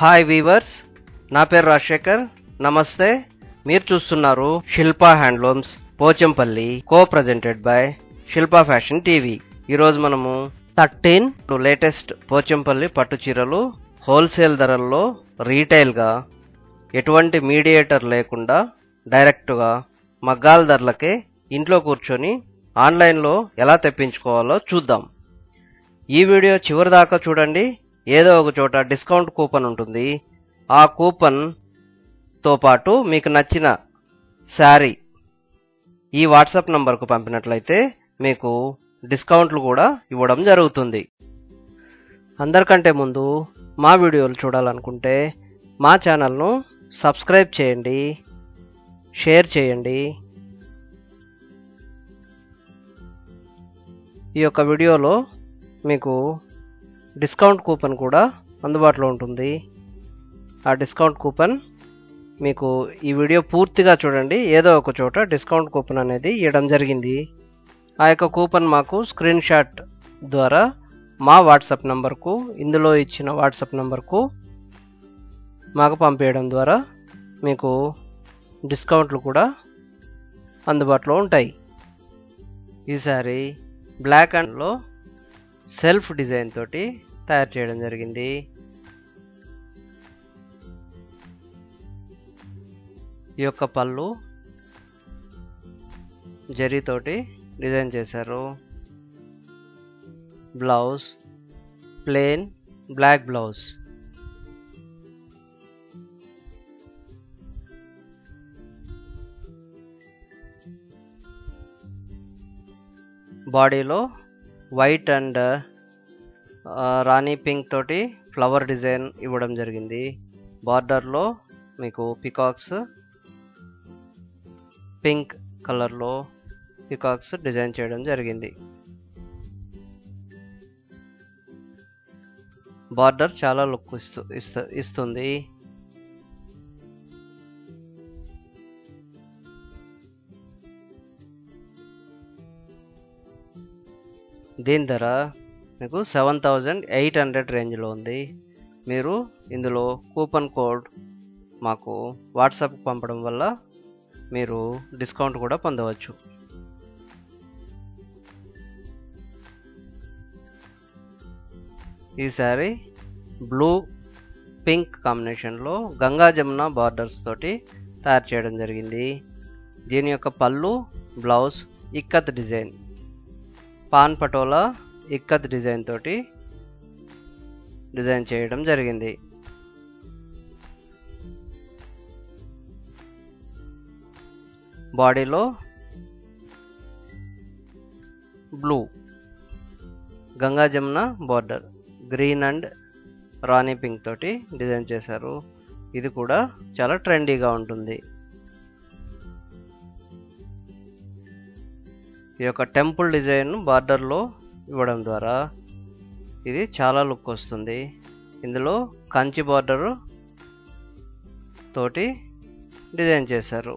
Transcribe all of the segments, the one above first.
hi weavers నా పేరు రాజశేఖర్ నమస్తే మీరు చూస్తున్నారు Shilpa handlooms Pochampally co presented by Shilpa fashion TV ఈరోజు మనము థర్టీన్ లేటెస్ట్ పోచంపల్లి పట్టు చీరలు హోల్సేల్ ధరల్లో రీటైల్గా ఎటువంటి మీడియేటర్ లేకుండా డైరెక్ట్గా మగ్గాల ధరలకే ఇంట్లో కూర్చొని ఆన్లైన్లో ఎలా తెప్పించుకోవాలో చూద్దాం ఈ వీడియో చివరి దాకా చూడండి ఏదో ఒక చోట డిస్కౌంట్ కూపన్ ఉంటుంది ఆ కూపన్ తో పాటు మీకు నచ్చిన శారీ ఈ వాట్సాప్ నంబర్కు పంపినట్లయితే మీకు డిస్కౌంట్లు కూడా ఇవ్వడం జరుగుతుంది అందరికంటే ముందు మా వీడియోలు చూడాలనుకుంటే మా ఛానల్ను సబ్స్క్రైబ్ చేయండి షేర్ చేయండి ఈ యొక్క వీడియోలో మీకు డిస్కౌంట్ కూపన్ కూడా అందుబాటులో ఉంటుంది ఆ డిస్కౌంట్ కూపన్ మీకు ఈ వీడియో పూర్తిగా చూడండి ఏదో ఒక చోట డిస్కౌంట్ కూపన్ అనేది ఇవ్వడం జరిగింది ఆ యొక్క కూపన్ మాకు స్క్రీన్ షాట్ ద్వారా మా వాట్సాప్ నంబర్కు ఇందులో ఇచ్చిన వాట్సాప్ నంబర్కు మాకు పంపేయడం ద్వారా మీకు డిస్కౌంట్లు కూడా అందుబాటులో ఉంటాయి ఈసారి బ్లాక్ అండ్లో సెల్ఫ్ డిజైన్ తోటి తయారు చేయడం జరిగింది ఈ యొక్క పళ్ళు జరీతోటి డిజైన్ చేశారు బ్లౌజ్ ప్లేన్ బ్లాక్ బ్లౌజ్ బాడీలో వైట్ అండ్ రాణి పింక్ తోటి ఫ్లవర్ డిజైన్ ఇవ్వడం జరిగింది బార్డర్లో మీకు పికాక్స్ పింక్ కలర్లో పికాక్స్ డిజైన్ చేయడం జరిగింది బార్డర్ చాలా లుక్ ఇస్తూ ఇస్తూ ఇస్తుంది దీని ధర మీకు సెవెన్ థౌజండ్ ఎయిట్ హండ్రెడ్ రేంజ్లో ఉంది మీరు ఇందులో కూపన్ కోడ్ మాకు వాట్సాప్ పంపడం వల్ల మీరు డిస్కౌంట్ కూడా పొందవచ్చు ఈసారి బ్లూ పింక్ కాంబినేషన్లో గంగా జమున బార్డర్స్ తోటి తయారు చేయడం జరిగింది దీని యొక్క పళ్ళు blouse ikat design pan patola ikat design తోటి డిజైన్ చేయడం జరిగింది బాడీలో blue Ganga Jamuna border green and rani pink తోటి డిజైన్ చేశారు ఇది కూడా చాలా ట్రెండీగా ఉంటుంది ఈ యొక్క టెంపుల్ డిజైన్ బార్డర్లో ఇవ్వడం ద్వారా ఇది చాలా లుక్ వస్తుంది ఇందులో కంచి బార్డరు తోటి డిజైన్ చేశారు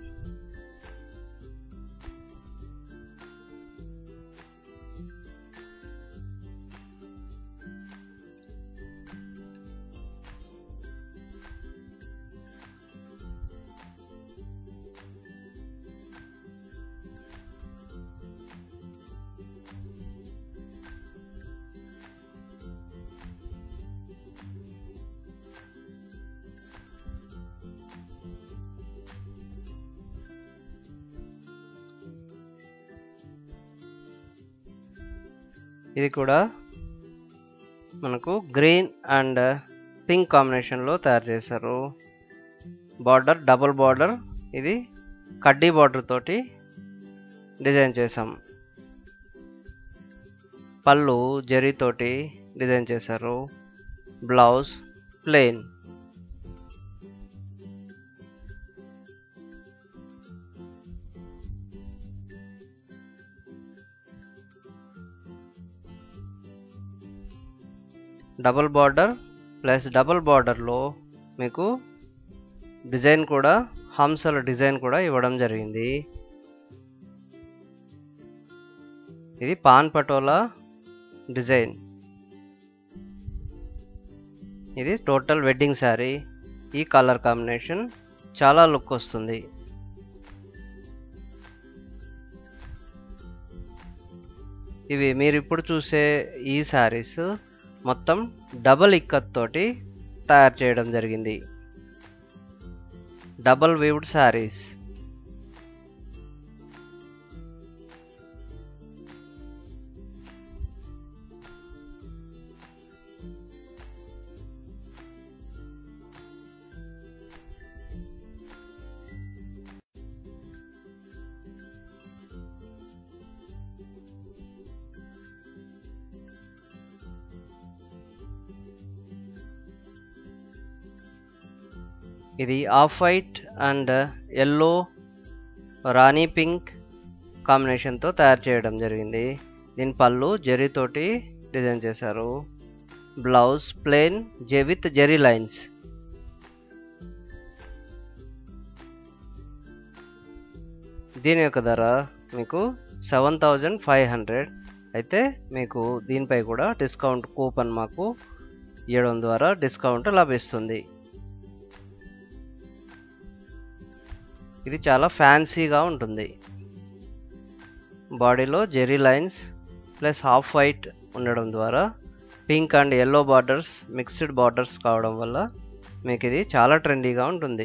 ఇది కూడా మనకు గ్రీన్ అండ్ పింక్ కాంబినేషన్లో తయారు చేశారు బార్డర్ డబుల్ బార్డర్ ఇది కడ్డీ బార్డర్ తోటి డిజైన్ చేసాం పళ్ళు జరీతోటి డిజైన్ చేశారు blouse plain double border plus double బార్డర్లో మీకు డిజైన్ కూడా హంసల డిజైన్ కూడా ఇవ్వడం జరిగింది ఇది పాన్ పటోలా డిజైన్ ఇది టోటల్ వెడ్డింగ్ శారీ ఈ కలర్ కాంబినేషన్ చాలా లుక్ వస్తుంది ఇవి మీరు ఇప్పుడు చూసే ఈ శారీస్ మొత్తం డబల్ ఇక్కత్ తోటి తయారు చేయడం జరిగింది డబల్ వీవ్డ్ శారీస్ ఇది off white and yellow rani pink కాంబినేషన్తో తయారు చేయడం జరిగింది దీని పళ్ళు జెరీతోటి డిజైన్ చేశారు బ్లౌజ్ ప్లెయిన్ జె విత్ జెరీ లైన్స్ దీని యొక్క ధర మీకు సెవెన్ థౌజండ్ ఫైవ్ హండ్రెడ్ అయితే మీకు దీనిపై కూడా డిస్కౌంట్ కూపన్ మాకు ఇవ్వడం ద్వారా డిస్కౌంట్ లభిస్తుంది ఇది చాలా ఫ్యాన్సీగా ఉంటుంది బాడీలో zari lines plus half white ఉండడం ద్వారా pink and yellow borders mixed borders కావడం వల్ల మీకు ఇది చాలా ట్రెండీగా ఉంటుంది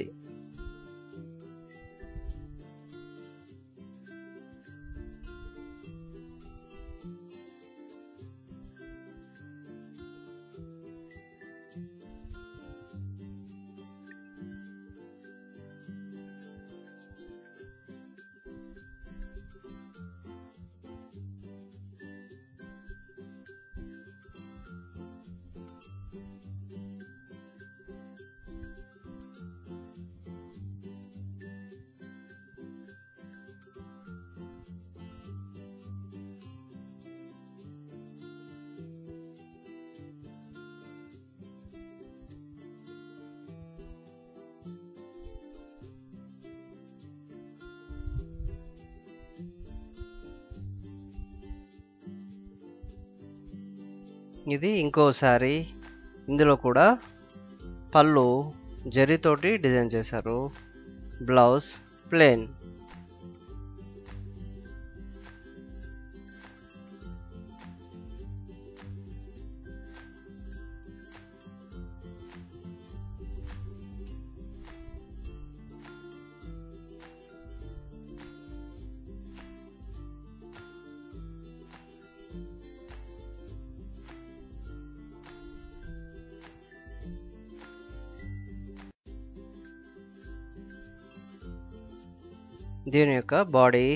ఇది ఇంకోసారి ఇందులో కూడా పళ్ళు జరీతోటి డిజైన్ చేశారు బ్లౌజ్ ప్లెయిన్ దీని యొక్క body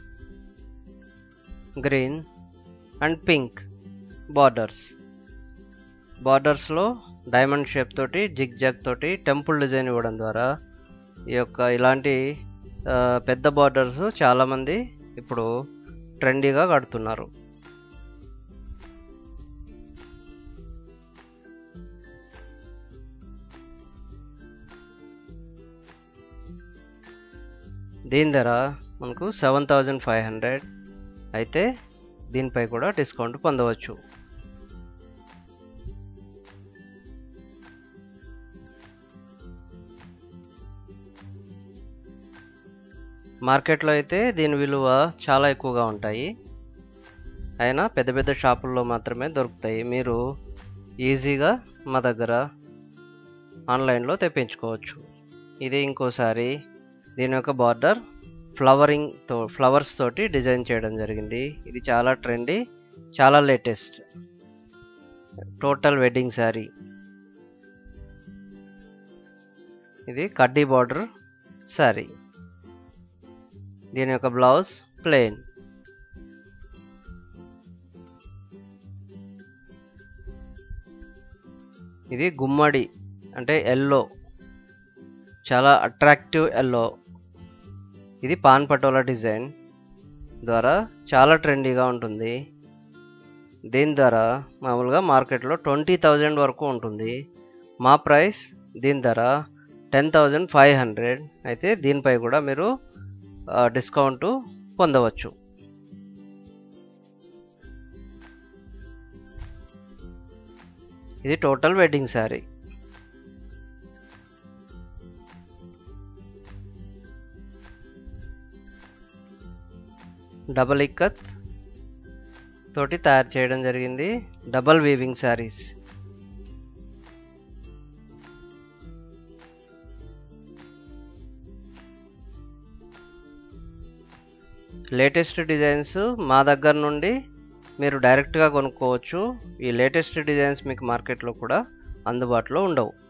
green and pink borders బార్డర్స్లో డైమండ్ షేప్ తోటి జిగ్ జాగ్ తోటి టెంపుల్ డిజైన్ ఇవ్వడం ద్వారా ఈ యొక్క ఇలాంటి ఆ, పెద్ద బార్డర్స్ చాలామంది ఇప్పుడు ట్రెండీగా కడుతున్నారు దీని ధర మనకు సెవెన్ థౌజండ్ ఫైవ్ హండ్రెడ్ అయితే దీనిపై కూడా డిస్కౌంట్ పొందవచ్చు మార్కెట్లో అయితే దీని విలువ చాలా ఎక్కువగా ఉంటాయి అయినా పెద్ద పెద్ద షాపుల్లో మాత్రమే దొరుకుతాయి మీరు ఈజీగా మా దగ్గర ఆన్లైన్లో తెప్పించుకోవచ్చు ఇది ఇంకోసారి దీని యొక్క బార్డర్ ఫ్లవరింగ్ తో ఫ్లవర్స్ తోటి డిజైన్ చేయడం జరిగింది ఇది చాలా ట్రెండీ చాలా లేటెస్ట్ టోటల్ వెడ్డింగ్ శారీ ఇది కడ్డీ బార్డర్ శారీ దీని యొక్క బ్లౌజ్ ప్లెయిన్ ఇది గుమ్మడి అంటే ఎల్లో చాలా అట్రాక్టివ్ ఎల్లో ఇది పాన్ పటోలా డిజైన్ ద్వారా చాలా ట్రెండీగా ఉంటుంది దీని ద్వారా మామూలుగా మార్కెట్లో ట్వంటీ థౌజండ్ వరకు ఉంటుంది మా ప్రైస్ దీని ధర టెన్ థౌజండ్ ఫైవ్ హండ్రెడ్ అయితే దీనిపై కూడా మీరు డిస్కౌంట్ పొందవచ్చు ఇది total wedding sari double ikat తోటి తయారు చేయడం జరిగింది double weaving saris latest designs మా దగ్గర నుండి మీరు డైరెక్ట్గా కొనుక్కోవచ్చు ఈ లేటెస్ట్ డిజైన్స్ మీకు మార్కెట్లో కూడా అందుబాటులో ఉండవు